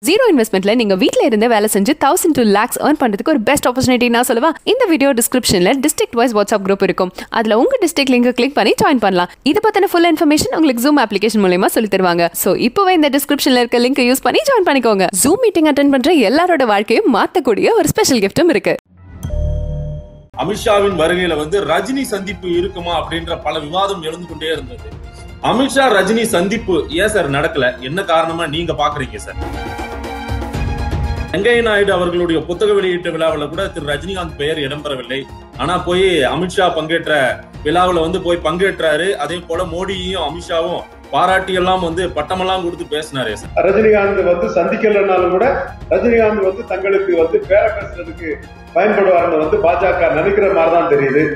Zero இன்வெஸ்ட்மெண்ட்ல நீங்க வீட்ல இருந்தே வேலை செஞ்சு தௌசண்ட் டூ லேக்ஸ் ஏர்ன் பண்றதுக்கு ஒரு பெஸ்ட் ஆப்பர்ச்சுனிட்டி நான் சொல்லுவா இந்த வீடியோ டிஸ்கிரிப்ஷன்ல டிஸ்ட்ரிக்ட் வைஸ் வாட்ஸ்அப் குரூப் இருக்கும் அதுல உங்க டிஸ்ட்ரிக்ட் லிங்க் கிளிக் பண்ணி ஜாயின் பண்ணலாம் இதை பத்தின ஃபுல் இன்ஃபர்மேஷன் உங்களுக்கு ஜூம் அப்ளிகேஷன் மூலயமா சொல்லி தருவாங்க சோ இப்போவே இந்த டிஸ்கிரிப்ஷன்ல இருக்க லிங்க் யூஸ் பண்ணி ஜாயின் பண்ணிக்கோங்க ஜூம் மீட்டிங் அட்டன் பண்ற எல்லாரோட வாழ்க்கையும் மாத்தக்கூடிய ஒரு ஸ்பெஷல் கிஃப்ட்டும் இருக்கு அமித்ஷாவின் வருகையில வந்து ரஜினி சந்திப்பு இருக்குமா அப்படின்ற பல விவாதம் எழுந்து கொண்டே இருந்தது அமித்ஷா ரஜினி சந்திப்பு ஏன் சார் நடக்கல என்ன காரணமா நீங்க பாக்குறீங்க சார் வெங்கைய நாயுடு அவர்களுடைய புத்தக வெளியீட்டு விழாவில் கூட திரு ரஜினிகாந்த் பெயர் இடம்பெறவில்லை ஆனா போய் அமித்ஷா பங்கேற்ற விழாவில் வந்து போய் பங்கேற்றாரு அதே போல மோடியையும் அமித்ஷாவும் பாராட்டி எல்லாம் வந்து பட்டமெல்லாம் கொடுத்து பேசினாரே சார் ரஜினிகாந்த் வந்து சந்திக்கலனாலும் கூட ரஜினிகாந்த் வந்து தங்களுக்கு வந்து பேர பேசுறதுக்கு பயன்படுவார்னு வந்து பாஜக நினைக்கிற மாதிரி தான் தெரியுது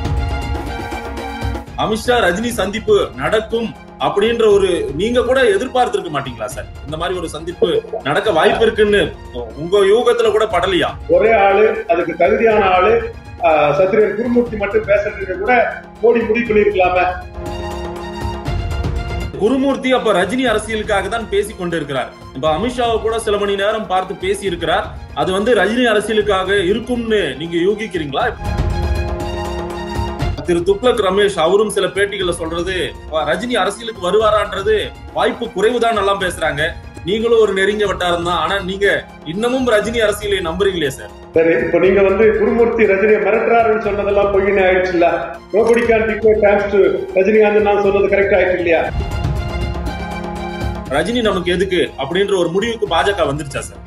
அமித்ஷா ரஜினி சந்திப்பு நடக்கும் அப்படின்ற ஒரு நீங்க கூட எதிர்பார்த்திருக்க மாட்டீங்களா சார் இந்த மாதிரி ஒரு சந்திப்பு நடக்க வாய்ப்பு இருக்குன்னு உங்க யூகத்துல கூட படலையா ஒரே ஆளு அதுக்கு தகுதியான ஆளு ஆஹ், சத்திரியன் குருமூர்த்தி மட்டும் பேசுறதுக்கு கூட மோடி முடிவு பண்ணிருக்கலாமே குருமூர்த்தி அப்ப ரஜினி அரசியலுக்காக தான் பேசி கொண்டிருக்கிறார் இப்ப அமித்ஷாவை கூட சில மணி நேரம் பார்த்து பேசி இருக்கிறார் அது வந்து ரஜினி அரசியலுக்காக இருக்கும்னு நீங்க யூகிக்கிறீங்களா திரு துக்ளக் ரமேஷ் அவரும் சில பேட்டிகள்ல சொல்றது "வா, ரஜினி அரசியலுக்கு வருவாரான்றது வாய்ப்பு குறைவுதான் எல்லாம் பேசுறாங்க நீங்களும் ஒரு நெருங்கிய வட்டாரம் தான் ஆனா நீங்க இன்னமும் ரஜினி அரசியலை நம்புறீங்களே சார் சரி இப்ப நீங்க வந்து குருமூர்த்தி ரஜினியை மிரட்டுறாருன்னு சொன்னதெல்லாம் பொய்ன்னு ஆயிடுச்சு இல்ல nobody can declare thanks to Rajinikanth நான் சொன்னது கரெக்ட் ஆயிடுச்சு இல்லையா ரஜினி நமக்கு எதுக்கு அப்படின்ற ஒரு முடிவுக்கு பாஜக வந்துருச்சா சார்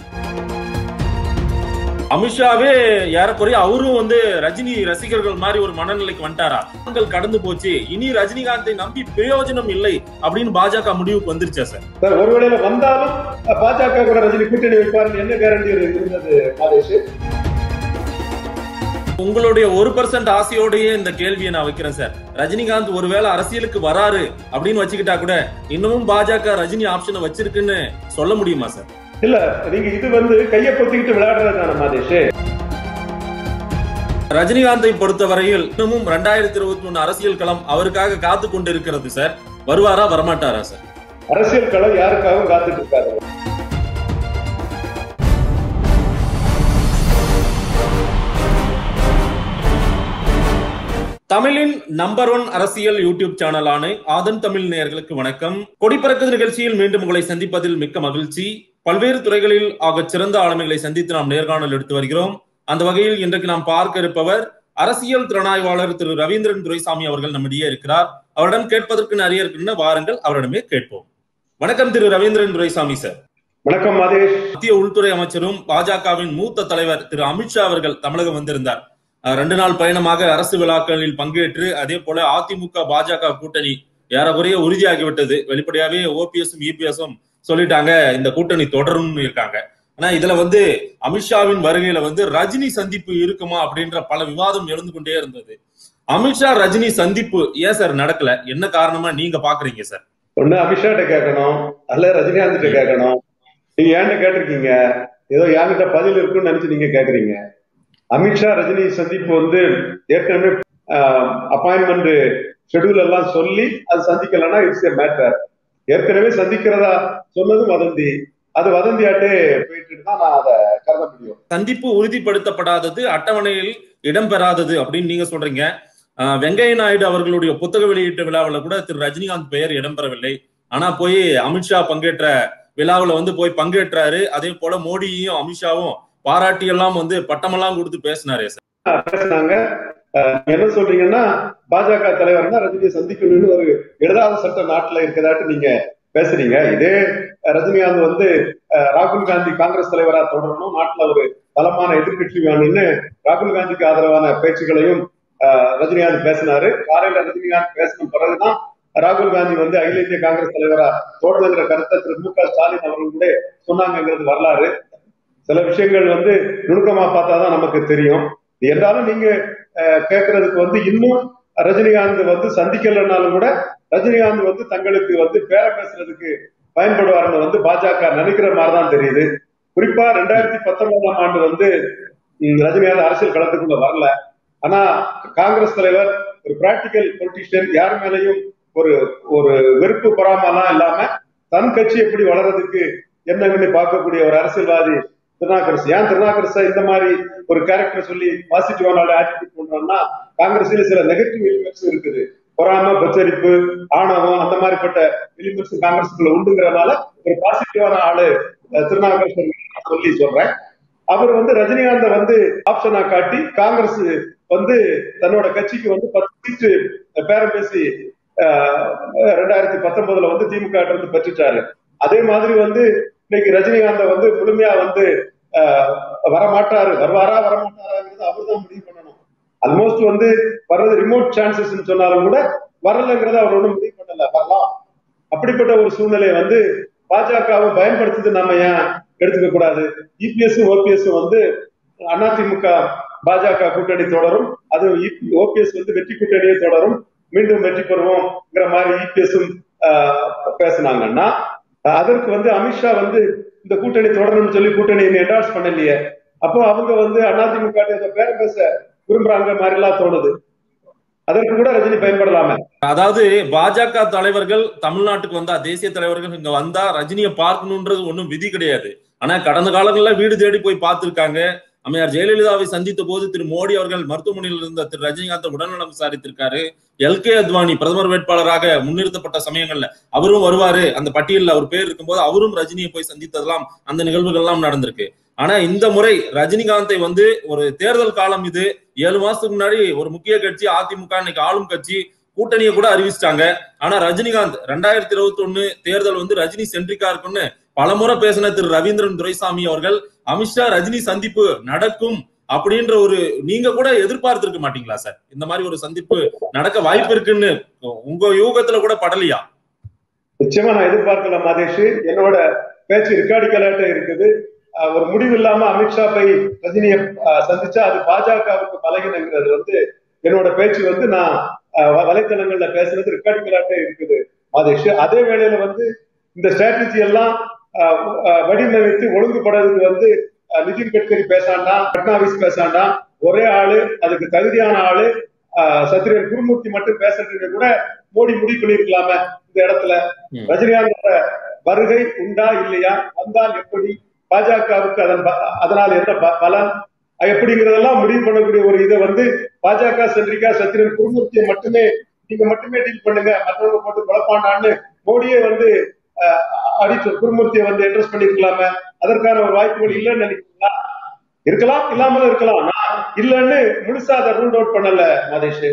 அமித்ஷாவே ஏறக்குறைய அவரும் வந்து ரஜினி ரசிகர்கள் மாதிரி ஒரு மனநிலைக்கு வந்துட்டாரா நாட்கள் கடந்து போச்சு இனி ரஜினிகாந்தை நம்பி பிரயோஜனம் இல்லை அப்படின்னு பாஜக முடிவுக்கு வந்துருச்சா சார் சார் ஒருவேளையில வந்தாலும் அஹ், பாஜக கூட ரஜினி கூட்டணி வைப்பாருன்னு என்ன கேரண்டி இருந்தது மாதேஷ் உங்களுடைய ஒரு பர்சன்ட் ஆசையோடயே இந்த கேள்வியை நான் வைக்கிறேன் சார் ரஜினிகாந்த் ஒருவேளை அரசியலுக்கு வராரு அப்படின்னு வச்சுக்கிட்டா கூட இன்னமும் பாஜக ரஜினி ஆப்ஷனை வச்சிருக்குன்னு சொல்ல முடியுமா சார் இல்ல நீங்க இது வந்து கையை பொத்திக்கிட்டு விளையாடுறது தானே மாதேஷ் ரஜினிகாந்தை பொறுத்தவரையில் இன்னமும் ரெண்டாயிரத்தி இருபத்தி ஒண்ணு அரசியல் களம் அவருக்காக காத்து கொண்டு இருக்கிறது சார் வருவாரா வரமாட்டாரா சார் அரசியல் களம் யாருக்காகவும் காத்துட்டு இருக்காரு தமிழின் நம்பர் ஒன் அரசியல் யூடியூப் சேனலான ஆதன் தமிழ் நேயர்களுக்கு வணக்கம் கொடிப்பறக்குது நிகழ்ச்சியில் மீண்டும் உங்களை சந்திப்பதில் மிக்க மகிழ்ச்சி பல்வேறு துறைகளில் ஆகச் சிறந்த ஆளுமைகளை சந்தித்து நாம் நேர்காணல் எடுத்து வருகிறோம் அந்த வகையில் இன்றைக்கு நாம் பார்க்க இருப்பவர் அரசியல் திறனாய்வாளர் திரு ரவீந்திரன் துரைசாமி அவர்கள் நம்மிடையே இருக்கிறார் அவரிடம் கேட்பதற்கு நிறைய இருக்கின்றன வாருங்கள் அவரிடமே கேட்போம் வணக்கம் திரு ரவீந்திரன் துரைசாமி சார் வணக்கம் மாதேஷ் மத்திய உள்துறை அமைச்சரும் பாஜகவின் மூத்த தலைவர் திரு அமித்ஷா அவர்கள் தமிழகம் வந்திருந்தார் அஹ் ரெண்டு நாள் பயணமாக அரசு விழாக்களில் பங்கேற்று அதே போல அதிமுக பாஜக கூட்டணி ஏறக்குறைய உறுதியாகிவிட்டது வெளிப்படையாவே ஓபிஎஸும் இபிஎஸும் சொல்லிட்டாங்க இந்த கூட்டணி தொடரும்னு இருக்காங்க ஆனா இதுல வந்து அமித்ஷாவின் வருகையில வந்து ரஜினி சந்திப்பு இருக்குமா அப்படின்ற பல விவாதம் எழுந்து கொண்டே இருந்தது அமித்ஷா ரஜினி சந்திப்பு ஏன் சார் நடக்கல என்ன காரணமா நீங்க பாக்குறீங்க சார் ஒண்ணு அமித்ஷாட்ட கேட்கணும் அல்ல ரஜினிகாந்த் கேட்கணும் நீங்க ஏன்ட்ட கேட்டிருக்கீங்க ஏதோ என்கிட்ட பதில் இருக்குன்னு நினைச்சு நீங்க கேக்குறீங்க அமித்ஷா ரஜினி சந்திப்பு வந்து ஏற்கனவே அப்பாயின்மெண்ட் ஷெட்யூல் எல்லாம் சொல்லி அது சந்திக்கலன்னா இட்ஸ் ஏ மேட்டர் ஏற்கனவே சந்திக்கிறதா சொன்னதும் வதந்தி அது வதந்தியாட்டே போயிட்டு தான் நான் அதை கருத முடியும் சந்திப்பு உறுதிப்படுத்தப்படாதது அட்டவணையில் இடம்பெறாதது அப்படின்னு நீங்க சொல்றீங்க ஆஹ் வெங்கைய நாயுடு அவர்களுடைய புத்தக வெளியீட்டு விழாவில் கூட திரு ரஜினிகாந்த் பெயர் இடம்பெறவில்லை ஆனா போய் அமித்ஷா பங்கேற்ற விழாவில் வந்து போய் பங்கேற்றாரு அதே போல மோடியையும் அமித்ஷாவும் பாராட்டி எல்லாம் வந்து பட்டமெல்லாம் கொடுத்து பேசினாரே சார் பேசினாங்க அஹ், நீங்க என்ன சொல்றீங்கன்னா பாஜக தலைவர்னா ரஜினியை சந்திக்கணும்னு ஒரு எழுதாத சட்ட நாட்டுல இருக்கதாட்டு நீங்க பேசுறீங்க இதே ரஜினிகாந்த் வந்து அஹ், ராகுல் காந்தி காங்கிரஸ் தலைவரா தொடரணும் நாட்டுல ஒரு பலமான எதிர்க்கட்சி வேணும்னு ராகுல் காந்திக்கு ஆதரவான பேச்சுகளையும் அஹ், ரஜினிகாந்த் பேசினாரு காலையில ரஜினிகாந்த் பேசின பிறகுதான் ராகுல் காந்தி வந்து அகில இந்திய காங்கிரஸ் தலைவரா தொடருங்கிற கருத்தை திரு மு க ஸ்டாலின் அவர்கள் கூட சொன்னாங்கிறது வரலாறு சில விஷயங்கள் வந்து நுணுக்கமா பார்த்தாதான் நமக்கு தெரியும் என்றாலும் நீங்க அஹ், கேட்கறதுக்கு வந்து இன்னும் ரஜினிகாந்த் வந்து சந்திக்கலனாலும் கூட ரஜினிகாந்த் வந்து தங்களுக்கு வந்து பேர பேசுறதுக்கு பயன்படுவார்னு வந்து பாஜக நினைக்கிற மாதிரி தான் தெரியுது குறிப்பா ரெண்டாயிரத்தி பத்தொன்பதாம் ஆண்டு வந்து ம், ரஜினிகாந்த் அரசியல் களத்துக்குள்ள வரல ஆனா காங்கிரஸ் தலைவர் ஒரு பிராக்டிக்கல் பொலிட்டிஷியன் யார் மேலையும் ஒரு ஒரு வெறுப்பு பொறாமலாம் இல்லாம தன் கட்சி எப்படி வளர்றதுக்கு என்னங்கன்னு பார்க்கக்கூடிய ஒரு அரசியல்வாதி திருநாக்கரசு ஏன் திருநாக்கரசு இந்த மாதிரி ஒரு கேரக்டர் சொல்லி பாசிட்டிவான ஆட்டிடியூட் பண்றோம்னா காங்கிரஸ்ல சில நெகட்டிவ் எலிமெண்ட்ஸ் இருக்குது பொறாம பச்சரிப்பு ஆணவம் அந்த மாதிரிப்பட்ட எலிமெண்ட்ஸ் காங்கிரஸுக்குள்ள உண்டுங்கிறனால ஒரு பாசிட்டிவான ஆளு அஹ், திருநாவுக்கரசர் சொல்லி சொல்றேன் அவர் வந்து ரஜினிகாந்த வந்து ஆப்ஷனா காட்டி காங்கிரஸ் வந்து தன்னோட கட்சிக்கு வந்து பத்து சீட்டு பேரம் பேசி அஹ், ரெண்டாயிரத்தி பத்தொன்பதுல வந்து திமுக ட்ட இருந்து பெற்றுட்டாரு அதே மாதிரி வந்து இன்னைக்கு ரஜினிகாந்த வந்து முழுமையா வந்து அஹ், வரமாட்டாரு வருவாரா வரமாட்டாராங்கிறது அவர் தான் முடிவு பண்ணணும் ஆல்மோஸ்ட் வந்து வர்றது ரிமோட் சான்சஸ் சொன்னாலும் கூட வரலங்கிறத அவர் ஒன்றும் முடிவு பண்ணல வரலாம் அப்படிப்பட்ட ஒரு சூழ்நிலையை வந்து பாஜகவை பயன்படுத்துது நாம ஏன் எடுத்துக்க கூடாது இபிஎஸ் ஓபிஎஸ் வந்து அதிமுக பாஜக கூட்டணி தொடரும் அது ஓபிஎஸ் வந்து வெற்றி கூட்டணியே தொடரும் மீண்டும் வெற்றி பெறுவோம்ங்கிற மாதிரி இபிஎஸும் பேசினாங்கன்னா அதற்கு வந்து அமித்ஷா வந்து இந்த கூட்டணி தொடரணும்னு சொல்லி கூட்டணி என்டார்ஸ் பண்ணலையே அப்போ அவங்க வந்து அதிமுக பேரம் பேச விரும்புறாங்க மாதிரி எல்லாம் தோணுது அதற்கு கூட ரஜினி பயன்படலாமே அதாவது பாஜக தலைவர்கள் தமிழ்நாட்டுக்கு வந்தா தேசிய தலைவர்கள் இங்க வந்தா ரஜினியை பார்க்கணுன்றது ஒண்ணும் விதி கிடையாது ஆனா கடந்த காலங்கள்ல வீடு தேடி போய் பார்த்திருக்காங்க அம்மையார் ஜெயலலிதாவை சந்தித்த போது திரு மோடி அவர்கள் மருத்துவமனையில் இருந்த திரு ரஜினிகாந்த் உடல்நலம் விசாரித்திருக்காரு எல் கே அத்வானி பிரதமர் வேட்பாளராக முன்னிறுத்தப்பட்ட சமயங்கள்ல அவரும் வருவாரு அந்த பட்டியலில் அவர் பேர் இருக்கும்போது அவரும் ரஜினியை போய் சந்தித்ததெல்லாம் அந்த நிகழ்வுகள் எல்லாம் நடந்திருக்கு ஆனா இந்த முறை ரஜினிகாந்தை வந்து ஒரு தேர்தல் காலம் இது ஏழு மாசத்துக்கு முன்னாடி ஒரு முக்கிய கட்சி அதிமுக இன்னைக்கு ஆளும் கட்சி கூட்டணியை கூட அறிவிச்சிட்டாங்க ஆனா ரஜினிகாந்த் ரெண்டாயிரத்தி இருபத்தி ஒண்ணு தேர்தல் வந்து ரஜினி சென்ட்ரிக்கா இருக்கும்னு பலமுறை பேசின திரு ரவீந்திரன் துரைசாமி அவர்கள் அமித்ஷா ரஜினி சந்திப்பு நடக்கும் அப்படின்ற ஒரு நீங்க கூட எதிர்பார்த்திருக்க மாட்டீங்களா சார் இந்த மாதிரி ஒரு சந்திப்பு நடக்க வாய்ப்பு இருக்குன்னு உங்க யூகத்துல கூட படலையா நிச்சயமா நான் எதிர்பார்க்கல மாதேஷ் என்னோட பேச்சு ரெக்கார்டு கலாட்ட இருக்குது அஹ் ஒரு முடிவு இல்லாம அமித்ஷா போய் ரஜினியை அஹ், சந்திச்சா அது பாஜகவுக்கு பலகினங்கிறது வந்து என்னோட பேச்சு வந்து நான் அஹ், வ- வலைத்தளங்கள்ல பேசுறது ரெக்கார்டு கலாட்ட இருக்குது மாதேஷ் அதே வேளையில வந்து இந்த ஸ்ட்ராட்டஜி எல்லாம் அஹ், அஹ், வடிவமைத்து ஒழுங்குபடுறதுக்கு வந்து அஹ், நிதின் கட்கரி பேசாண்டாம் பட்னாவிஸ் பேசாண்டாம் ஒரே ஆளு அதுக்கு தகுதியான ஆளு அஹ், சத்ரியன் குருமூர்த்தி மட்டும் பேசுறதுக்கு கூட மோடி முடிவு பண்ணிருக்கலாமே இந்த இடத்துல ம். ரஜினிகாந்தோட வருகை உண்டா இல்லையா வந்தால் எப்படி பாஜகவுக்கு அதன் ப- அதனால் என்ன ப- பலன் எப்படிங்கிறதெல்லாம் முடிவு பண்ணக்கூடிய ஒரு இதை வந்து பாஜக சென்றிக்கா சத்திரன் குருமூர்த்தியை மட்டுமே நீங்க மட்டுமே டீல் பண்ணுங்க மற்றவங்க போட்டு குழப்பாண்டான்னு மோடியே வந்து அஹ், அடிச்சு குருமூர்த்தியை வந்து அட்ரஸ் பண்ணிருக்கலாமே அதற்கான ஒரு வாய்ப்புகள் இல்லைன்னு நினைக்கிறீங்களா இருக்கலாம் இல்லாமலும் இருக்கலாம் நான் இல்லைன்னு முழுசா அதை ரூல் அவுட் பண்ணல மதேஷ்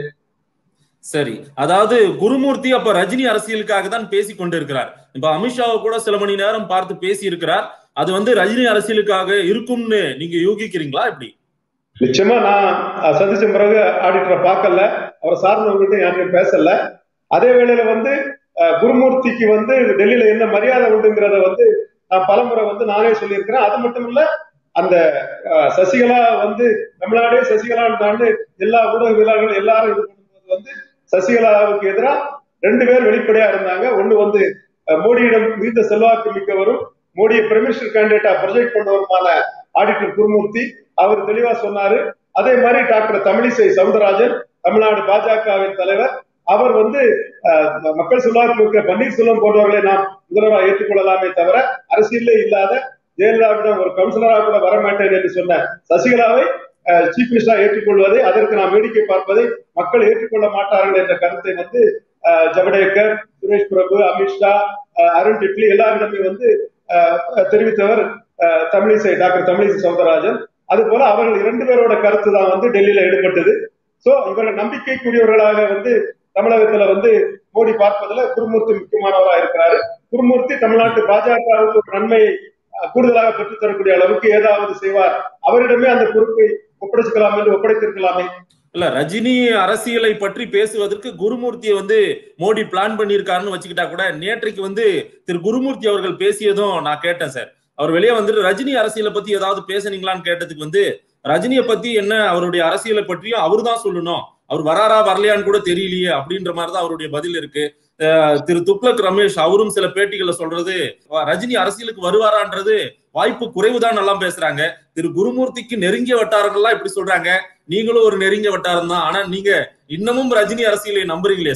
சரி அதாவது குருமூர்த்தி அப்ப ரஜினி அரசியலுக்காக தான் பேசி கொண்டிருக்கிறார் இப்ப அமித்ஷாவை கூட சில மணி நேரம் பார்த்து பேசி இருக்கிறார் அது வந்து ரஜினி அரசியலுக்காக இருக்கும்னு நீங்க யூகிக்கிறீங்களா எப்படி நிச்சயமா நான் அஹ், சந்திச்ச பிறகு ஆடிட்டரை பார்க்கல அவரை சார்ந்தவங்ககிட்ட யாருமே பேசல அதே வேளையில வந்து அஹ், குருமூர்த்திக்கு வந்து டெல்லியில என்ன மரியாதை உண்டுங்கிறத வந்து நான் பலமுறை வந்து நானே சொல்லியிருக்கிறேன் அது மட்டும் இல்ல அந்த அஹ், சசிகலா வந்து தமிழ்நாடே சசிகலான்னு எல்லா ஊடகவியலாளர்களும் எல்லாரும் இது பண்ணும்போது வந்து சசிகலாவுக்கு எதிராக ரெண்டு பேர் வெளிப்படையா இருந்தாங்க ஒண்ணு வந்து அஹ், மோடியிடம் மிகுந்த செல்வாக்கு மிக்கவரும் மோடியை பிரமினிஸ்டர் கேண்டிடேட்டா ப்ரொஜெக்ட் பண்ணவருமான ஆடிட்டர் குருமூர்த்தி அவர் தெளிவா சொன்னாரு அதே மாதிரி டாக்டர் தமிழிசை சவுந்தரராஜன் தமிழ்நாடு பாஜகவின் தலைவர் அவர் வந்து அஹ், மக்கள் செல்வாக்கு மிக்க பன்னீர்செல்வம் போன்றவர்களை நாம் முதல்வராக ஏற்றுக்கொள்ளலாமே தவிர அரசியலே இல்லாத ஜெயலலிதாவிடம் ஒரு கவுன்சிலராக கூட வரமாட்டேன் என்று சொன்ன சசிகலாவை சீஃப் மினிஸ்டரா ஏற்றுக்கொள்வதை அதற்கு நாம் வேடிக்கை பார்ப்பதை மக்கள் ஏற்றுக்கொள்ள மாட்டார்கள் என்ற கருத்தை வந்து அஹ், ஜவடேகர் சுரேஷ் பிரபு அமித்ஷா அஹ், அருண் ஜேட்லி எல்லாரிடமே வந்து அஹ், தெரிவித்தவர் அஹ், தமிழிசை டாக்டர் தமிழிசை சவுந்தரராஜன் அது போல அவர்கள் இரண்டு பேரோட கருத்து தான் வந்து டெல்லியில எடுபட்டது சோ இவர்கள் நம்பிக்கைக்குரியவர்களாக வந்து தமிழகத்துல வந்து மோடி பார்ப்பதுல குருமூர்த்தி முக்கியமானவரா இருக்கிறாரு குருமூர்த்தி தமிழ்நாட்டு பாஜகவுக்கு ஒரு நன்மையை அஹ், கூடுதலாக பெற்றுத் தரக்கூடிய அளவுக்கு ஏதாவது செய்வார் அவரிடமே அந்த பொறுப்பை ஒப்படைச்சுக்கலாம் என்று ஒப்படைத்திருக்கலாமே இல்ல ரஜினி அரசியலை பற்றி பேசுவதற்கு குருமூர்த்தியை வந்து மோடி பிளான் பண்ணியிருக்காருன்னு வச்சுக்கிட்டா கூட நேற்றைக்கு வந்து திரு குருமூர்த்தி அவர்கள் பேசியதும் நான் கேட்டேன் சார் அவர் வெளியே வந்துட்டு ரஜினி அரசியலை பத்தி ஏதாவது பேசுனீங்களான்னு கேட்டதுக்கு வந்து ரஜினியை பத்தி என்ன அவருடைய அரசியலை பற்றியும் அவர் தான் சொல்லணும் அவர் வராரா வரலையான்னு கூட தெரியலையே அப்படின்ற மாதிரி தான் அவருடைய பதில் இருக்கு அஹ் திரு துக்ளக் ரமேஷ் அவரும் சில பேட்டிகளை சொல்றது "வா, ரஜினி அரசியலுக்கு வருவாரான்றது வாய்ப்பு குறைவுதான் எல்லாம் பேசுறாங்க திரு குருமூர்த்திக்கு நெருங்கிய வட்டாரங்கள்லாம் இப்படி சொல்றாங்க நீங்களும் ஒரு நெருங்கிய வட்டாரம் தான் ஆனா நீங்க இன்னமும் ரஜினி அரசியலை நம்புறீங்களே சார்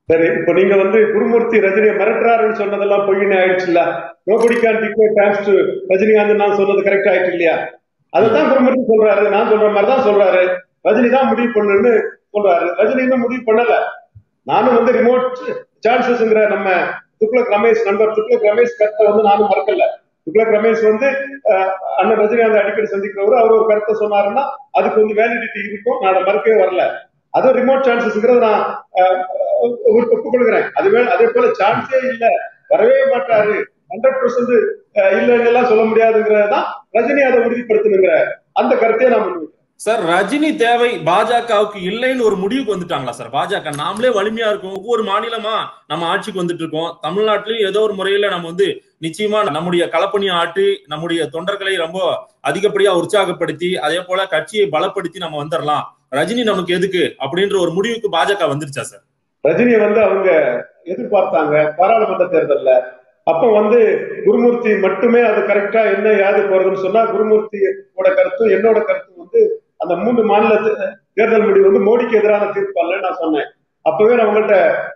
சரி இப்ப நீங்க வந்து குருமூர்த்தி ரஜினியை மிரட்டுறாருன்னு சொன்னதெல்லாம் பொய்னு ஆயிடுச்சுல்ல nobody can declare thanks to Rajinikanth நான் சொன்னது கரெக்ட் ஆயிட்டு இல்லையா அதைத்தான் குருமூர்த்தி சொல்றாரு நான் சொல்ற மாதிரி தான் சொல்றாரு ரஜினி தான் முடிவு பண்ணுன்னு சொல்றாரு ரஜினி இன்னும் முடிவு பண்ணல நானும் வந்து ரிமோட் சான்சஸ்ங்கிற நம்ம துக்ளக் ரமேஷ் நண்பர் துக்ளக் ரமேஷ் கருத்தை வந்து நானும் மறக்கல துக்ளக் ரமேஷ் வந்து அஹ், அண்ணன் ரஜினிகாந்த் அடிக்கடி சந்திக்கிறவர் அவர் ஒரு கருத்தை சொன்னாருன்னா அதுக்கு வந்து வேலிடிட்டி இருக்கும் நான் அதை மறக்கவே வரல அதுவும் ரிமோட் சான்சஸ்ங்கிறது நான் அஹ், ஒ- ஒப்புக்கொள்கிறேன் அதுவே அதே போல சான்ஸே இல்ல வரவே மாட்டாரு ஹண்ட்ரட் பர்சன்ட் இல்லைன்னு எல்லாம் சொல்ல முடியாதுங்கிறது தான் ரஜினி அதை உறுதிப்படுத்தணுங்கிற அந்த கருத்தையே நான் முன்வைக்கிறேன் சார் ரஜினி தேவை பாஜகவுக்கு இல்லைன்னு ஒரு முடிவுக்கு வந்துட்டாங்களா சார் பாஜக நாமளே வலிமையா இருக்கும் ஒவ்வொரு மாநிலமா நம்ம ஆட்சிக்கு வந்துட்டு இருக்கோம் தமிழ்நாட்டிலயும் ஏதோ ஒரு முறையில நம்ம வந்து நிச்சயமா நம்முடைய களப்பணி ஆட்டி நம்முடைய தொண்டர்களை ரொம்ப அதிகப்படியா உற்சாகப்படுத்தி அதே போல கட்சியை பலப்படுத்தி நம்ம வந்துடலாம் ரஜினி நமக்கு எதுக்கு அப்படின்ற ஒரு முடிவுக்கு பாஜக வந்துருச்சா சார் ரஜினியை வந்து அவங்க எதிர்பார்த்தாங்க பாராளுமன்ற தேர்தல்ல அப்ப வந்து குருமூர்த்தி மட்டுமே அது கரெக்டா என்ன யாது போறதுன்னு சொன்னா குருமூர்த்தியோட கருத்தும் என்னோட கருத்தும் வந்து அந்த மூன்று மாநில தே- தேர்தல் முடிவு வந்து மோடிக்கு எதிரான தீர்ப்பு அல்லன்னு நான் சொன்னேன் அப்பவே நான் உங்கள்கிட்ட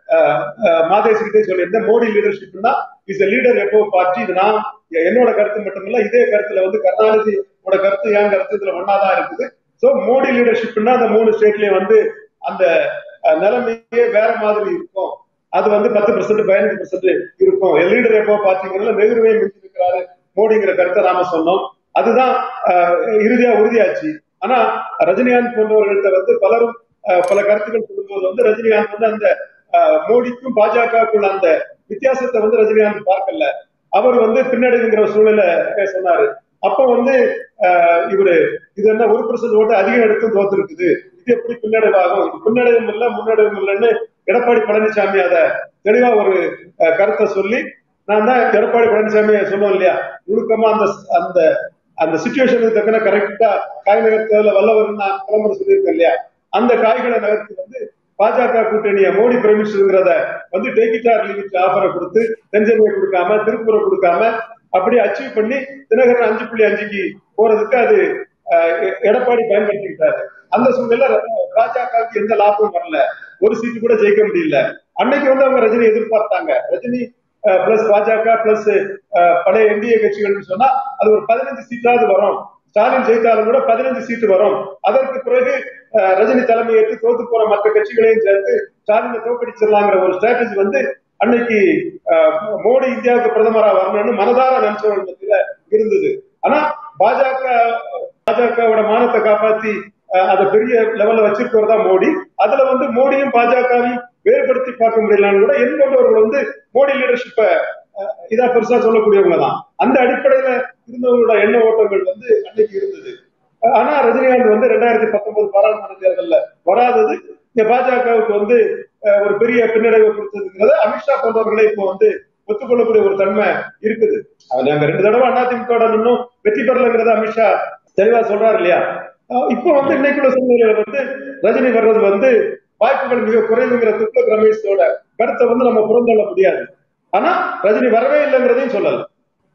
மாதேஷ்கிட்டே சொல்லியிருந்தேன் மோடி லீடர்ஷிப்னா இஸ் லீடர் எப்போ பார்ட்டி இது நான் என்னோட கருத்து மட்டுமில்ல இதே கருத்துல வந்து கருணாநிதியோட கருத்து என் கருத்து இதுல ஒன்னாதான் இருக்குது சோ மோடி லீடர்ஷிப்னா அந்த மூணு ஸ்டேட்லயும் வந்து அந்த அஹ், நிலைமையே வேற மாதிரி இருக்கும் அது வந்து பத்து பெர்சென்ட் பதினஞ்சு பெர்சென்ட் இருக்கும் லீடர் எப்போ பாத்தீங்கன்னா நெஹ்ருவே மிஞ்சி இருக்கிறாரு மோடிங்கிற கருத்தை நாம சொன்னோம் அதுதான் அஹ், இறுதியா உறுதியாச்சு ஆனா ரஜினிகாந்த் போன்றவர்கள்ட்ட வந்து பலரும் அஹ், பல கருத்துக்கள் சொல்லும்போது வந்து ரஜினிகாந்த் வந்து அந்த அஹ், மோடிக்கும் பாஜகவுக்குள்ள அந்த வித்தியாசத்தை வந்து ரஜினிகாந்த் பார்க்கல அவர் வந்து பின்னடைவுங்கிற சூழலை சொன்னாரு அப்ப வந்து அஹ், இவரு இது என்ன ஒரு பர்சன்ட் ஓட்டு அதிகம் எடுத்து தோத்துருக்குது இது எப்படி பின்னடைவாகும் இது பின்னடைவும் இல்லை முன்னடைவும் இல்லைன்னு எடப்பாடி பழனிசாமி அத தெளிவா ஒரு அஹ், கருத்தை சொல்லி நான் தான் எடப்பாடி பழனிசாமி சொன்னோம் இல்லையா நுணுக்கமா அந்த அந்த அந்த சுச்சுவேஷனுக்கு தக்கன கரெக்டா காய் நகர்த்தல வல்லவர் நான் கிளம்புற சொல்லியிருக்கேன் இல்லையா அந்த காய்களை நகர்த்தி வந்து பாஜக கூட்டணிய மோடி பிரமிச்சுங்கிறத வந்து டேக்கிட்டார் லிமிட் ஆஃபரை கொடுத்து தென்சென்னை கொடுக்காம திருப்பூரை கொடுக்காம அப்படியே அச்சீவ் பண்ணி தினகரன் அஞ்சு புள்ளி அஞ்சுக்கு போறதுக்கு அது அஹ், எ- எடப்பாடி பயன்படுத்திக்கிட்டாரு அந்த சூழ்நிலை பாஜகவுக்கு எந்த லாபமும் வரல ஒரு சீட்டு கூட ஜெயிக்க முடியல அன்னைக்கு வந்து அவங்க ரஜினி எதிர்பார்த்தாங்க ரஜினி பிளஸ் பாஜக பிளஸ் பழைய என்டிஏ கட்சிகள்னு சொன்னா அது ஒரு பதினஞ்சு சீட்டாவது வரும் ஸ்டாலின் ஜெயித்தாலும் கூட பதினஞ்சு சீட்டு வரும் அதற்கு பிறகு அஹ், ரஜினி தலைமை ஏற்று தோத்து போற மற்ற கட்சிகளையும் சேர்த்து ஸ்டாலினை தோக்கடிச்சிடலாங்கிற ஒரு ஸ்ட்ராட்டஜி வந்து அன்னைக்கு அஹ், மோடி இந்தியாவுக்கு பிரதமரா வரணும்னு மனதார நினைச்சவர்கள் மத்தியில இருந்தது ஆனா பாஜக பாஜகவோட மானத்தை காப்பாத்தி அஹ், அதை பெரிய லெவல்ல வச்சிருக்கிறவர் தான் மோடி அதுல வந்து மோடியும் பாஜகவையும் வேறுபடுத்தி பார்க்க முடியலன்னு கூட என் போன்றவர்கள் வந்து மோடி லீடர்ஷிப்பை இதா பெருசா சொல்லக்கூடியவங்க தான் அந்த அடிப்படையில இருந்தவங்களோட எண்ண ஓட்டங்கள் வந்து அன்னைக்கு இருந்தது அஹ், ஆனா ரஜினிகாந்த் வந்து ரெண்டாயிரத்தி பத்தொன்பது பாராளுமன்ற தேர்தல்ல வராதது இந்த பாஜகவுக்கு வந்து அஹ், ஒரு பெரிய பின்னடைவை கொடுத்ததுங்கிறத அமித்ஷா போன்றவர்களே இப்போ வந்து ஒத்துக்கொள்ளக்கூடிய ஒரு தன்மை இருக்குது அது நாங்க ரெண்டு தடவை அதிமுக இன்னும் வெற்றி பெறலைங்கிறத அமித்ஷா தெளிவா சொல்றாரு இல்லையா அஹ் இப்போ வந்து இன்னைக்குள்ள சூழ்நிலையில வந்து ரஜினி வர்றது வந்து வாய்ப்புகள் மிக குறைவுங்கிற துக்ளக் ரமேஷோட கருத்தை வந்து நம்ம புறந்தள்ள முடியாது ஆனா ரஜினி வரவே இல்லைங்கிறதையும் சொல்லலாம்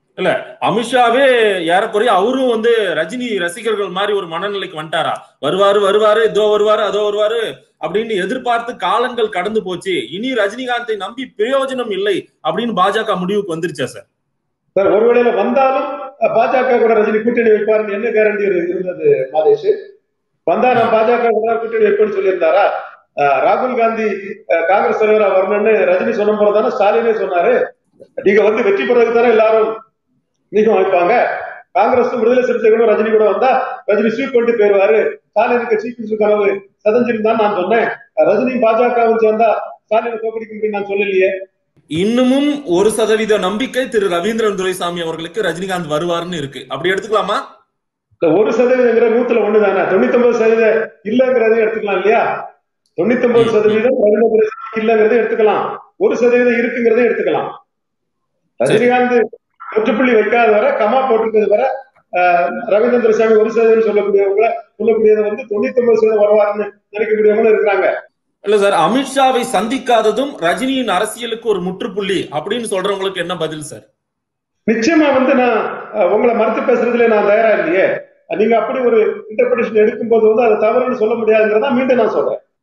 அமித்ஷாவே ஏறக்குறைய அவரும் வந்து ரஜினி ரசிகர்கள் மாதிரி ஒரு மனநிலைக்கு வந்துட்டாரா வருவாரு வருவாரு இதோ வருவாரு அதோ வருவாரு அப்படின்னு எதிர்பார்த்து காலங்கள் கடந்து போச்சு இனி ரஜினிகாந்தை நம்பி பிரயோஜனம் இல்லை அப்படின்னு பாஜக முடிவுக்கு வந்துருச்சா சார் சார் ஒருவேளையில வந்தாலும் அஹ், பாஜக கூட ரஜினி கூட்டணி வைப்பாருன்னு என்ன கேரண்டி இருந்தது மாதேஷ் வந்தா நான் பாஜக கூட கூட்டணி வைப்பேன்னு சொல்லியிருந்தாரா அஹ், ராகுல் காந்தி அஹ், காங்கிரஸ் தலைவரா வரணும்னு ரஜினி சொன்ன போறதானே ஸ்டாலினே சொன்னாரு நீங்க வந்து வெற்றி பெறதுக்கு தானே எல்லாரும் நீங்க வைப்பாங்க காங்கிரஸ் விடுதலை சிறுத்தைகளும் ரஜினி கூட வந்தா ரஜினி ஸ்வீப் பண்ணிட்டு போயிருவாரு ஸ்டாலினுக்கு சீஃப் மினிஸ்டர் கனவு சதஞ்சிருந்தான் நான் சொன்னேன் ரஜினி பாஜகவும் சேர்ந்தா ஸ்டாலினை தோக்கடிக்க முடியும் நான் சொல்லலையே இன்னமும் ஒரு சதவீத நம்பிக்கை திரு ரவீந்திரன் துரைசாமி அவர்களுக்கு ரஜினிகாந்த் வருவாருன்னு இருக்கு அப்படி எடுத்துக்கலாமா இந்த ஒரு சதவீதங்கிற நூத்துல ஒண்ணு தானே தொண்ணூத்தி ஒன்பது சதவீதம் இல்லங்கிறதையும் எடுத்துக்கலாம் இல்லையா தொண்ணூத்தி ஒன்பது சதவீதம் ரவீந்திர இல்லங்கிறதையும் எடுத்துக்கலாம் ஒரு சதவீதம் இருக்குங்கிறதையும் எடுத்துக்கலாம் ரஜினிகாந்த் முற்றுப்புள்ளி வைக்காத வரை கமா போட்டிருக்கிறது வரை ஆஹ், ரவீந்திர சாமி ஒரு சதவீதம் சொல்லக்கூடியவங்க சொல்லக்கூடியதை வந்து தொண்ணூத்தி ஒன்பது சதவீதம் வருவாருன்னு நினைக்கக்கூடியவங்களும் இருக்கிறாங்க இல்ல சார் அமித்ஷாவை சந்திக்காததும் ரஜினியின் அரசியலுக்கு ஒரு முற்றுப்புள்ளி அப்படின்னு சொல்றவங்களுக்கு என்ன பதில் சார் நிச்சயமா வந்து நான் அஹ், உங்களை மறுத்து பேசுறதுல நான் தயாரா இல்லையே நீங்க அப்படி ஒரு இன்டர்பிரேஷன் எடுக்கும்போது வந்து அது தவறுன்னு சொல்ல முடியாதுங்கிறதா மீண்டும் நான் சொல்றேன்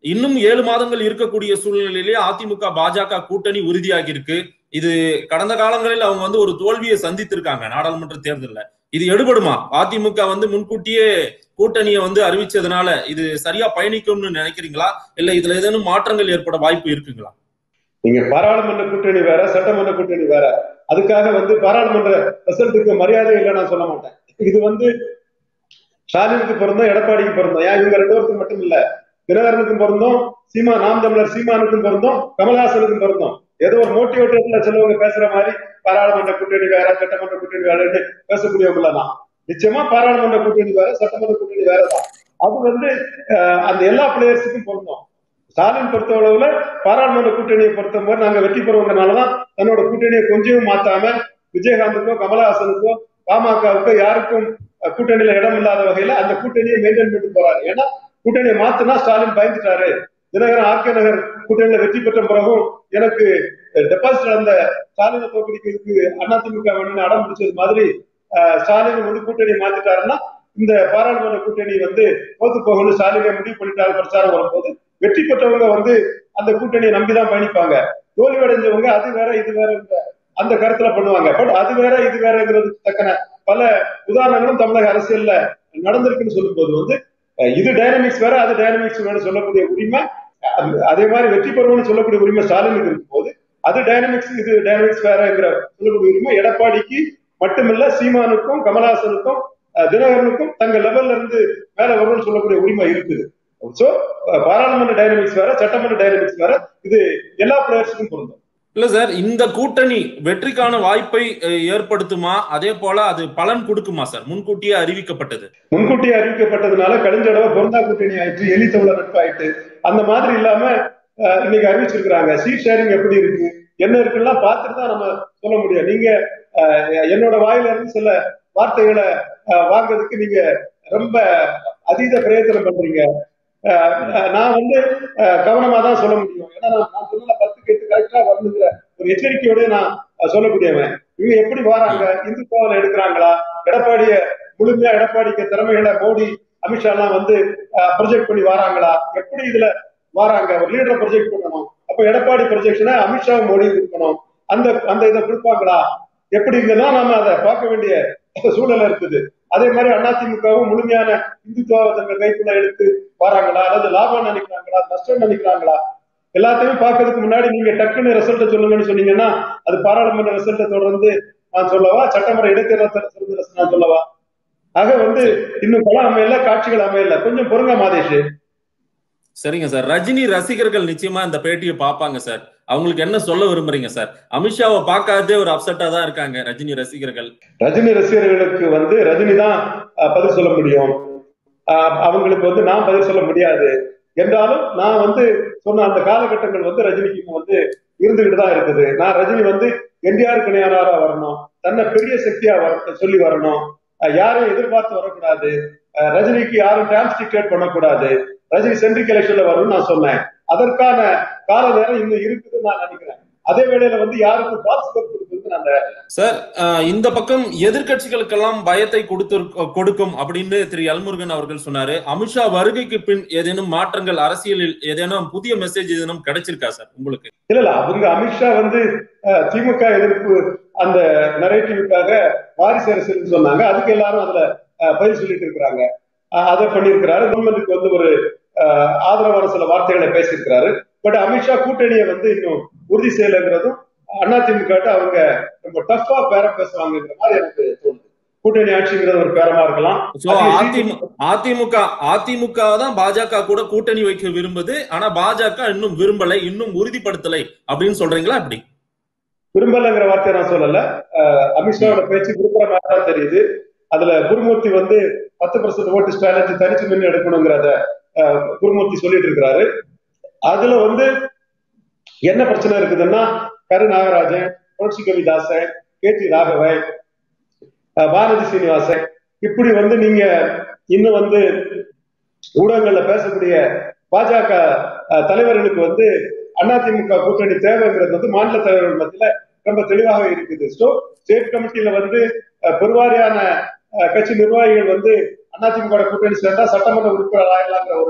இன்னும் ஏழு மாதங்கள் இருக்கக்கூடிய சூழ்நிலையிலேயே அதிமுக பாஜக கூட்டணி உறுதியாகி இருக்கு இது கடந்த காலங்களில் அவங்க வந்து ஒரு தோல்வியை சந்தித்திருக்காங்க நாடாளுமன்ற தேர்தல்ல இது எடுபடுமா அதிமுக வந்து முன்கூட்டியே கூட்டணியை வந்து அறிவிச்சதுனால இது சரியா பயணிக்கும்னு நினைக்கிறீங்களா இல்ல இதுல ஏதேனும் மாற்றங்கள் ஏற்பட வாய்ப்பு இருக்குங்களா நீங்க பாராளுமன்ற கூட்டணி வேற சட்டமன்ற கூட்டணி வேற அதுக்காக வந்து பாராளுமன்ற ரிசல்ட்டுக்கு மரியாதை இல்லை நான் சொல்ல மாட்டேன் இது வந்து ஸ்டாலினுக்கு பிறந்தோம் எடப்பாடிக்கு பிறந்தோம் ஏன் இவங்க ரெண்டு பேருக்கும் மட்டும் இல்ல தினகரனுக்கும் பிறந்தோம் சீமா நாம் தமிழர் சீமானுக்கும் பிறந்தோம் கமல்ஹாசனுக்கும் பிறந்தோம் ஏதோ ஒரு மோட்டிவேட்டர்ல சிலவங்க பேசுற மாதிரி பாராளுமன்ற கூட்டணி வேற சட்டமன்ற கூட்டணி வேறன்னு பேசக்கூடியவங்கள தான் நிச்சயமா பாராளுமன்ற கூட்டணி வேற சட்டமன்ற கூட்டணி வேறதான் அது வந்து அஹ், அந்த எல்லா பிளேயர்ஸுக்கும் பொருந்தும் ஸ்டாலின் பொறுத்தளவுல பாராளுமன்ற கூட்டணியை பொறுத்தவரை நாங்க வெற்றி பெறுவதனாலதான் தன்னோட கூட்டணியை கொஞ்சம் மாத்தாம விஜயகாந்துக்கோ கமலஹாசனுக்கோ பாமகவுக்கோ யாருக்கும் அஹ், கூட்டணியில இடம் இல்லாத வகையில அந்த கூட்டணியை மெயின்டைன் பண்ணிட்டு போறாரு ஏன்னா கூட்டணியை மாத்தினா ஸ்டாலின் பயந்துட்டாரு தினகரன் ஆர்கே நகர் கூட்டணியில வெற்றி பெற்ற பிறகும் எனக்கு டெபாசிட் அந்த ஸ்டாலினை தோற்கடிக்கிறதுக்கு அதிமுக வேணும்னு அடம் பிடிச்சது மாதிரி அஹ், ஸ்டாலின் வந்து கூட்டணியை மாத்திட்டாருன்னா இந்த பாராளுமன்ற கூட்டணி வந்து தோத்து போகணும்னு ஸ்டாலினை முடிவு பண்ணிட்டாரு பிரச்சாரம் வரும்போது வெற்றி பெற்றவங்க வந்து அந்த கூட்டணியை நம்பிதான் பயணிப்பாங்க தோல்வி அடைஞ்சவங்க அது வேற இது வேற அந்த கருத்துல பண்ணுவாங்க பட் அது வேற இது வேறங்கிறது தக்கன பல உதாரணங்களும் தமிழக அரசியல்ல நடந்திருக்குன்னு சொல்லும்போது வந்து அஹ், இது டைனமிக்ஸ் வேற அது டைனமிக்ஸ் வேற சொல்லக்கூடிய உரிமை அஹ், அதே மாதிரி வெற்றி பெறுவோம்னு சொல்லக்கூடிய உரிமை ஸ்டாலினுக்கு இருக்கும்போது அது டைனமிக்ஸ் இது டைனமிக்ஸ் வேறங்கிற சொல்லக்கூடிய உரிமை எடப்பாடிக்கு மட்டுமில்ல சீமானுக்கும் கமலஹாசனுக்கும் அஹ், தினகரனுக்கும் தங்க லெவல்ல இருந்து மேல வரும்னு சொல்லக்கூடிய உரிமை இருக்குது சோ பாராளுமன்ற டைனமிக்ஸ் வேற சட்டமன்ற டைனமிக்ஸ் வேற இது எல்லா பிளேயர்ஸுக்கும் பொருந்தும் இல்ல சார் இந்த கூட்டணி வெற்றிக்கான வாய்ப்பை அஹ், ஏற்படுத்துமா அதே போல அது பலன் கொடுக்குமா சார் முன்கூட்டியே அறிவிக்கப்பட்டது முன்கூட்டியே அறிவிக்கப்பட்டதுனால கழிஞ்ச தடவை பொருந்தா கூட்டணி ஆயிட்டு எலி தமிழர் நட்பு ஆயிட்டு அந்த மாதிரி இல்லாம அஹ், இன்னைக்கு அறிவிச்சிருக்கிறாங்க சீட் ஷேரிங் எப்படி இருக்கு என்ன இருக்குன்னா பார்த்துட்டு தான் நம்ம சொல்ல முடியும் நீங்க அஹ், என்னோட வாயில இருந்து சில வார்த்தைகளை அஹ், வாங்குறதுக்கு நீங்க ரொம்ப அதீத பிரயத்தனம் பண்றீங்க அஹ், அஹ், நான் வந்து அஹ், கவனமா தான் சொல்ல முடியும் ஏன்னா நான் நான் சொன்ன பத்துக்கு எட்டு கரெக்டா வரணுங்கிற ஒரு எச்சரிக்கையோட நான் அஹ், சொல்லக்கூடியவன் இவங்க எப்படி வராங்க இந்துத்துவாவில் எடுக்கிறாங்களா எடப்பாடிய முழுமையா எடப்பாடிக்கு திறமைகளை மோடி அமித்ஷா எல்லாம் வந்து ப்ரொஜெக்ட் பண்ணி வராங்களா எப்படி இதுல வராங்க ஒரு லீடரை ப்ரொஜெக்ட் பண்ணணும் அப்ப எடப்பாடி ப்ரொஜெக்ஷனை அமித்ஷா மோடி கொடுக்கணும் அந்த அந்த இதை கொடுப்பாங்களா எப்படிங்கதான் நாம அதை பார்க்க வேண்டிய சூழல் இருக்குது அதே மாதிரி அதிமுகவும் முழுமையான இந்துத்துவாவை தங்கள் கைக்குள்ள எடுத்து வராங்களா அல்லது லாபம் நினைக்கிறாங்களா நஷ்டம் நினைக்கிறாங்களா எல்லாத்தையும் பார்க்கறதுக்கு முன்னாடி நீங்க டக்குன்னு ரிசல்ட்டை சொல்லுங்கன்னு சொன்னீங்கன்னா அது பாராளுமன்ற ரிசல்ட்டை தொடர்ந்து நான் சொல்லவா சட்டமன்ற இடைத்தேர்தல் ரிசல்ட் நான் சொல்லவா ஆக வந்து இன்னும் பல அமையல காட்சிகள் அமையல கொஞ்சம் பொறுங்க மாதேஷ் சரிங்க சார் ரஜினி ரசிகர்கள் நிச்சயமா இந்த பேட்டியை பார்ப்பாங்க சார் அவங்களுக்கு என்ன சொல்ல விரும்புறீங்க சார் அமித்ஷாவை பார்க்காதே ஒரு அப்செட்டா தான் இருக்காங்க ரஜினி ரசிகர்கள் ரஜினி ரசிகர்களுக்கு வந்து ரஜினி தான் அஹ், பதில் சொல்ல முடியும் அஹ், அவங்களுக்கு வந்து நான் பதில் சொல்ல முடியாது என்றாலும் நான் வந்து சொன்ன அந்த காலகட்டங்கள் வந்து ரஜினிக்கு வந்து இருந்துகிட்டு தான் இருக்குது நான் ரஜினி வந்து என்டிஆர் கணியானாரா வரணும் தன்னை பெரிய சக்தியா வர சொல்லி வரணும் அஹ், யாரையும் எதிர்பார்த்து வரக்கூடாது அஹ், ரஜினிக்கு யாரும் டிரான்ஸ்டிகேட் பண்ணக்கூடாது ரஜினி சென்ட்ரிக் எலெக்ஷன்ல வரும்னு நான் சொன்னேன் அதற்கான கால நேரம் இன்னும் இருக்குதுன்னு நான் நினைக்கிறேன் அதே வேளையில வந்து யாருக்கும் பாஸ் கொடுக்குறது நான் சார் அஹ், இந்த பக்கம் எதிர்க்கட்சிகளுக்கெல்லாம் பயத்தை கொடுத்து கொடுக்கும் அப்படின்னு திரு எல்முருகன் அவர்கள் சொன்னாரு அமித்ஷா வருகைக்கு பின் ஏதேனும் மாற்றங்கள் அரசியலில் ஏதேனும் புதிய மெசேஜ் ஏதேனும் கிடைச்சிருக்கா சார் உங்களுக்கு இல்ல இல்ல அவங்க அமித்ஷா வந்து அஹ், திமுக எதிர்ப்பு அந்த நரேட்டிவுக்காக வாரிசு அரசியல் சொன்னாங்க அதுக்கு எல்லாரும் அதுல அஹ், பதில் சொல்லிட்டு இருக்கிறாங்க அஹ், அதை பண்ணியிருக்கிறாரு கவர்மெண்ட்டுக்கு வந்து ஒரு அஹ், ஆதரவான சில வார்த்தைகளை பேசியிருக்கிறாரு பட் அமித்ஷா கூட்டணியை வந்து இன்னும் உறுதி செய்யலைங்கிறதும் அதிமுக அவங்க ரொம்ப டஃபா பேரம் பேசுவாங்கங்கிற மாதிரி எனக்கு தோணுது கூட்டணி ஆட்சிங்கிறது ஒரு பேரமா இருக்கலாம் சோ அதிமுக அதிமுக அதிமுக தான் பாஜக கூட கூட்டணி வைக்க விரும்புது ஆனா பாஜக இன்னும் விரும்பலை இன்னும் உறுதிப்படுத்தலை அப்படின்னு சொல்றீங்களா அப்படி விரும்பலைங்கிற வார்த்தையை நான் சொல்லல அஹ், அமித்ஷாவோட பேச்சு விரும்புற மாதிரி தான் தெரியுது அதுல குருமூர்த்தி வந்து பத்து பர்சன்ட் ஓட்டு ஸ்ட்ராட்டஜி தனிச்சு நின்று எடுக்கணுங்கிறத அஹ், குருமூர்த்தி சொல்லிட்டு இருக்கிறாரு அதுல வந்து என்ன பிரச்சனை இருக்குதுன்னா கரு நாகராஜன் புரட்சி கவிதாசன் கே டி ராகவன் அஹ், பாரதி சீனிவாசன் இப்படி வந்து நீங்க இன்னும் வந்து ஊடகங்கள்ல பேசக்கூடிய பாஜக அஹ், தலைவர்களுக்கு வந்து அதிமுக கூட்டணி தேவைங்கிறது வந்து மாநில தலைவர்கள் மத்தியில ரொம்ப தெளிவாக இருக்குது ஸோ ஸ்டேட் கமிட்டியில வந்து அஹ், பெருவாரியான அஹ், கட்சி நிர்வாகிகள் வந்து அதிமுக கூட்டணி சேர்ந்தா சட்டமன்ற உறுப்பினர் ஆகலாங்கிற ஒரு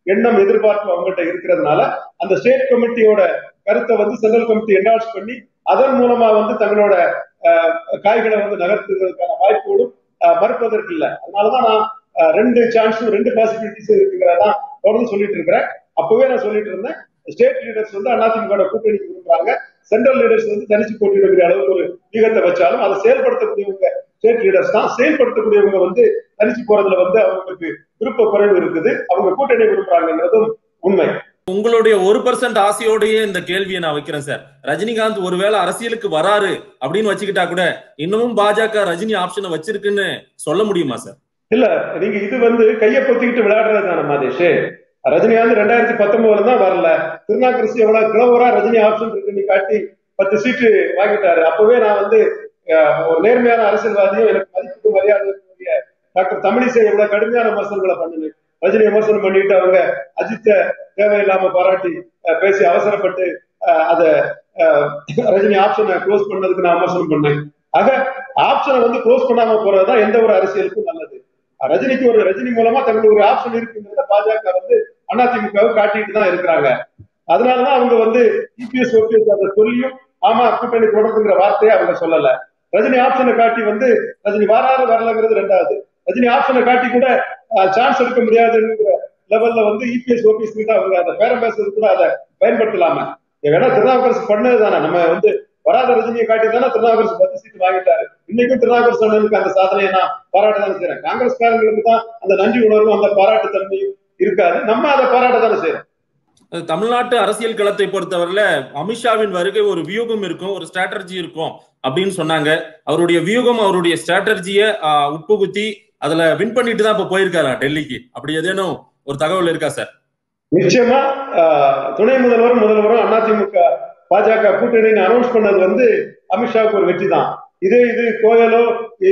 எண்ணம் எதிர்பார்ப்பு அவங்ககிட்ட இருக்கிறதுனால அந்த ஸ்டேட் கமிட்டியோட கருத்தை வந்து சென்ட்ரல் கமிட்டி என்டார்ஸ் பண்ணி அதன் மூலமா வந்து தங்களோட அஹ், காய்களை வந்து நகர்த்துவதற்கான வாய்ப்புகளும் அஹ், மறுப்பதற்கு இல்லை அதனாலதான் நான் அஹ், ரெண்டு சான்ஸும் ரெண்டு பாசிபிலிட்டிஸும் இருக்குங்கிறதான் தொடர்ந்து சொல்லிட்டு இருக்கிறேன் அப்பவே நான் சொல்லிட்டு இருந்தேன் ஸ்டேட் லீடர்ஸ் வந்து அதிமுக கூட்டணிக்கு விரும்புறாங்க சென்ட்ரல் லீடர்ஸ் வந்து தனிச்சு போட்டியிடக்கூடிய அளவுக்கு ஒரு யூகத்தை வச்சாலும் அதை செயல்படுத்தக்கூடியவங்க ஸ்டேட் லீடர்ஸ் தான் செயல்படுத்தக்கூடியவங்க வந்து தனிச்சு போறதுல வந்து அவங்களுக்கு விருப்ப குறைவு இருக்குது அவங்க கூட்டணி விரும்புறாங்கன்றதும் உண்மை உங்களுடைய ஒரு பர்சன்ட் ஆசையோடயே இந்த கேள்வியை நான் வைக்கிறேன் சார் ரஜினிகாந்த் ஒருவேளை அரசியலுக்கு வராரு அப்படின்னு வச்சுக்கிட்டா கூட இன்னமும் பாஜக ரஜினி ஆப்ஷனை வச்சிருக்குன்னு சொல்ல முடியுமா சார் இல்ல நீங்க இது வந்து கையை பொத்திக்கிட்டு விளையாடுறது தானே மாதேஷ் ரஜினிகாந்த் ரெண்டாயிரத்தி பத்தொன்பதுல தான் வரல திருநாக்கரசி எவ்வளவு கிளவரா ரஜினி ஆப்ஷன் இருக்குன்னு காட்டி பத்து சீட்டு வாங்கிட்டாரு அப்பவே நான் வந்து அஹ், ஒரு நேர்மையான அரசியல்வாதியும் எனக்கு மதிப்புக்கு மரியாதை டாக்டர் தமிழிசை எவ்வளவு கடுமையான விமர்சனங்களை பண்ணுனேன் ரஜினி விமர்சனம் பண்ணிட்டு அவங்க அஜித்த தேவையில்லாம பாராட்டி அஹ், பேசி அவசரப்பட்டு அஹ், அத அஹ், ரஜினி ஆப்ஷனை க்ளோஸ் பண்ணதுக்கு நான் விமர்சனம் பண்ணேன் ஆக ஆப்ஷனை வந்து க்ளோஸ் பண்ணாம போறதுதான் எந்த ஒரு அரசியலுக்கும் நல்லது ரஜினிக்கு ஒரு ரஜினி மூலமா தங்களுக்கு ஒரு ஆப்ஷன் இருக்குங்கிறத பாஜக வந்து அதிமுகவை காட்டிட்டு தான் இருக்கிறாங்க அதனாலதான் அவங்க வந்து இபிஎஸ் ஓபிஎஸ் அதை சொல்லியும் ஆமா கூட்டணி தொடர்ந்துங்கிற வார்த்தையை அவங்க சொல்லல ரஜினி ஆப்ஷனை காட்டி வந்து ரஜினி வராது வரலங்கிறது ரெண்டாவது ரஜினி ஆப்ஷனை காட்டி கூட சான்ஸ் எடுக்க முடியாதுங்கிற லெவல்ல வந்து இபிஎஸ் ஓபிஎஸ் கிட்ட அவங்க அதை பேரம் பேசுறது கூட அதை பயன்படுத்தலாம ஏன்னா திருநாவுக்கரசு பண்ணது தானே நம்ம வந்து வராத ரஜினியை காட்டி தானே திருநாவுக்கரசு பத்து சீட்டு வாங்கிட்டாரு இன்னைக்கும் திருநாவுக்கரசு அண்ணனுக்கு அந்த சாதனையை நான் பாராட்ட தானே செய்யறேன் காங்கிரஸ்காரங்களுக்கு தான் அந்த நன்றி உணர்வும் அந்த பாராட்டு தன்மையும் இருக்காது நம்ம அதை பாராட்ட தானே செய்யறோம் தமிழ்நாட்டு அரசியல் களத்தை பொறுத்தவரையில அமித்ஷாவின் வருகை ஒரு வியூகம் இருக்கும் ஒரு ஸ்ட்ராட்டஜி இருக்கும் அப்படின்னு சொன்னாங்க அவருடைய வியூகம் அவருடைய ஸ்ட்ராட்டஜிய உட்புகுத்தி அதுல வின் பண்ணிட்டு தான் இப்ப போயிருக்காரா டெல்லிக்கு அப்படி ஏதேனும் ஒரு தகவல் இருக்கா சார் நிச்சயமா ஆஹ், துணை முதல்வரும் முதல்வரும் அதிமுக பாஜக கூட்டணின்னு அனௌன்ஸ் பண்ணது வந்து அமித்ஷாவுக்கு ஒரு வெற்றி தான் இதே இது கோயலோ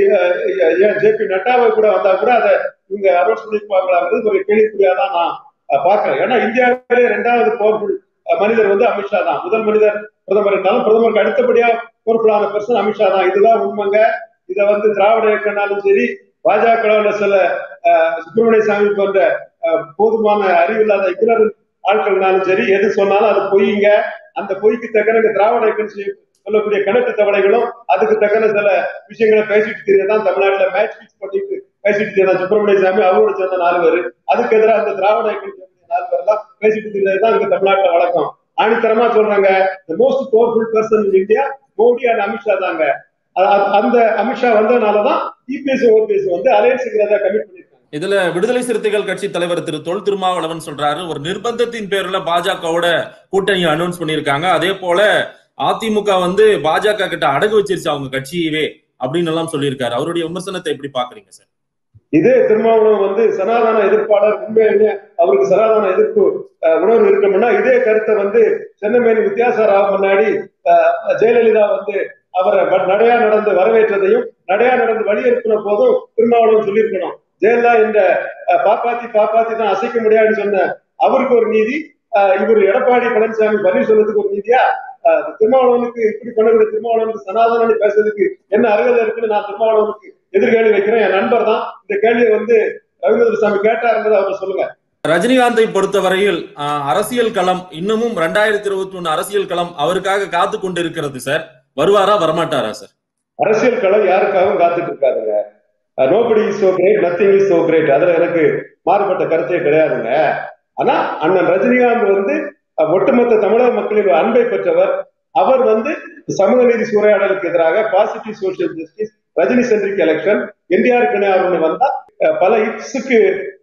ஜே பி நட்டாவை கூட வந்தா கூட அதை இவங்க அனௌன்ஸ் பண்ணிருப்பாங்களாங்கிறது ஒரு கேள்விக்குறியாதான் நான் அஹ், பார்க்கிறேன் ஏன்னா இந்தியாவிலே இரண்டாவது பவர்ஃபுல் மனிதர் வந்து அமித்ஷா தான் முதல் மனிதர் பிரதமர் இருந்தாலும் பிரதமருக்கு அடுத்தபடியா பொறுப்பிலான பர்சன் அமித்ஷா தான் இதுதான் உண்மைங்க இதை வந்து திராவிட இயக்கம்னாலும் சரி பாஜக சில அஹ், சுப்பிரமணிய சாமி போன்ற அஹ், போதுமான அறிவில்லாத இக்னர் ஆட்கள்னாலும் சரி எது சொன்னாலும் அது பொய்யுங்க அந்த பொய்க்கு தக்கன இந்த திராவிட இயக்கம் செய்ய- சொல்லக்கூடிய கணக்கு தவணைகளும் அதுக்கு தக்கன சில விஷயங்களை பேசிட்டு தெரியதான் தமிழ்நாட்டுல மேட்ச் ஃபிக்ஸ் பண்ணிட்டு பேசிட்டு தெரியதான் சுப்பிரமணிய சாமி அவரோட சேர்ந்த நாலு பேர் அதுக்கு எதிராக அந்த திராவிட இயக்கம் சேர்ந்த நாலு பேர் எல்லாம் பேசிட்டு தெரியதான் இங்க தமிழ்நாட்டுல வழக்கம் ஆணித்தரமா சொல்றாங்க most powerful person in India Modi and Amit Shah தாங்க அ- அ- அந்த அமித்ஷா வந்ததுனாலதான் இபிஎஸ் ஓபிஎஸ் வந்து அலையன்ஸுங்கிறத கமிட் பண்ணிருக்காங்க இதுல விடுதலை சிறுத்தைகள் கட்சி தலைவர் திரு தொல் திருமாவளவன் சொல்றாரு ஒரு நிர்பந்தத்தின் பேர்ல பாஜகவோட கூட்டணி அனௌன்ஸ் பண்ணியிருக்காங்க அதே போல அதிமுக வந்து பாஜக கிட்ட அடகு வச்சிருச்சு அவங்க கட்சியவே அப்படின்னு எல்லாம் சொல்லியிருக்காரு அவருடைய விமர்சனத்தை எப்படி பாக்குறீங்க சார் இதே திருமாவளவன் வந்து சனாதன எதிர்ப்பாளர் உண்மையிலே அவருக்கு சனாதன எதிர்ப்பு அஹ், உணர்வு இருக்கணும்னா இதே கருத்தை வந்து சென்னமேனி வித்யாசாராவ் முன்னாடி அஹ், ஜெயலலிதா வந்து அவரை வ- நடையா நடந்து வரவேற்றதையும் நடையா நடந்து வழியெடுப்பின போதும் திருமாவளவன் சொல்லியிருக்கணும் ஜெயலலிதா இந்த அஹ், பாப்பாத்தி பாப்பாத்தி தான் அசைக்க முடியாதுன்னு சொன்ன அவருக்கு ஒரு நீதி அஹ், இவர் எடப்பாடி பழனிசாமி பன்னீர்செல்வத்துக்கு ஒரு நீதியா அஹ், திருமாவளவனுக்கு இப்படி பண்ணக்கூடிய திருமாவளவனுக்கு சனாதனன்னு பேசுறதுக்கு என்ன அருகதை இருக்குன்னு நான் திருமாவளவனுக்கு எதிர்கேள்வி வைக்கிறேன் என் நண்பர் தான் இந்த கேள்வியை வந்து ரவீந்திர சாமி கேட்டாருங்கிறத அவர் சொல்லுங்க ரஜினிகாந்தை பொறுத்தவரையில் ஆஹ், அரசியல் களம் இன்னமும் ரெண்டாயிரத்தி இருபத்தி ஒண்ணு அரசியல் களம் அவருக்காக காத்து கொண்டு இருக்கிறது சார் வருவாரா வரமாட்டாரா சார் அரசியல் களம் யாருக்காகவும் காத்துட்டு இருக்காதுங்க nobody is so great nothing is so great அதுல எனக்கு மாறுபட்ட கருத்தே கிடையாதுங்க ஆனா அண்ணன் ரஜினிகாந்த் வந்து அஹ், ஒட்டுமொத்த தமிழக மக்களின் அன்பை பெற்றவர் அவர் வந்து சமூக நீதி சூறையாடலுக்கு எதிராக positive social justice Rajini centric election NTR கணியாருன்னு வந்தா அஹ், பல இப்ஸுக்கு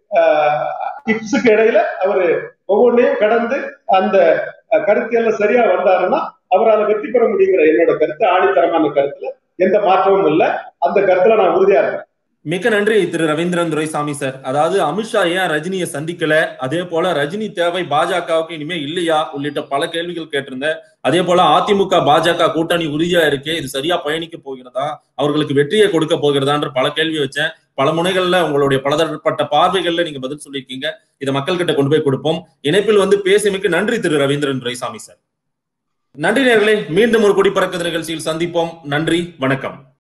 இப்ஸுக்கு இடையில அவரு ஒவ்வொன்றையும் கடந்து அந்த அஹ், கருத்தியல்ல சரியா வந்தாருன்னா அவரால் வெற்றி பெற முடியுங்கிற என்னோட கருத்து ஆணித்தரமான கருத்துல எந்த மாற்றமும் இல்லை அந்த கருத்துல நான் உறுதியா இருக்கேன் மிக்க நன்றி திரு ரவீந்திரன் துரைசாமி சார் அதாவது அமித்ஷா ஏன் ரஜினியை சந்திக்கல அதே போல ரஜினி தேவை பாஜகவுக்கு இனிமே இல்லையா உள்ளிட்ட பல கேள்விகள் கேட்டிருந்தேன் அதே போல அதிமுக பாஜக கூட்டணி உறுதியா இருக்கே இது சரியா பயணிக்க போகிறதா அவர்களுக்கு வெற்றியை கொடுக்க போகிறதான்ற பல கேள்வி வச்சேன் பல முனைகள்ல உங்களுடைய பலதரப்பட்ட பார்வைகள்ல நீங்க பதில் சொல்லியிருக்கீங்க இதை மக்கள்கிட்ட கொண்டு போய் கொடுப்போம் இணைப்பில் வந்து பேசியமைக்கு நன்றி திரு ரவீந்திரன் துரைசாமி சார் நன்றி நேர்களே மீண்டும் ஒரு குடிப்பறக்க நிகழ்ச்சியில் சந்திப்போம் நன்றி வணக்கம்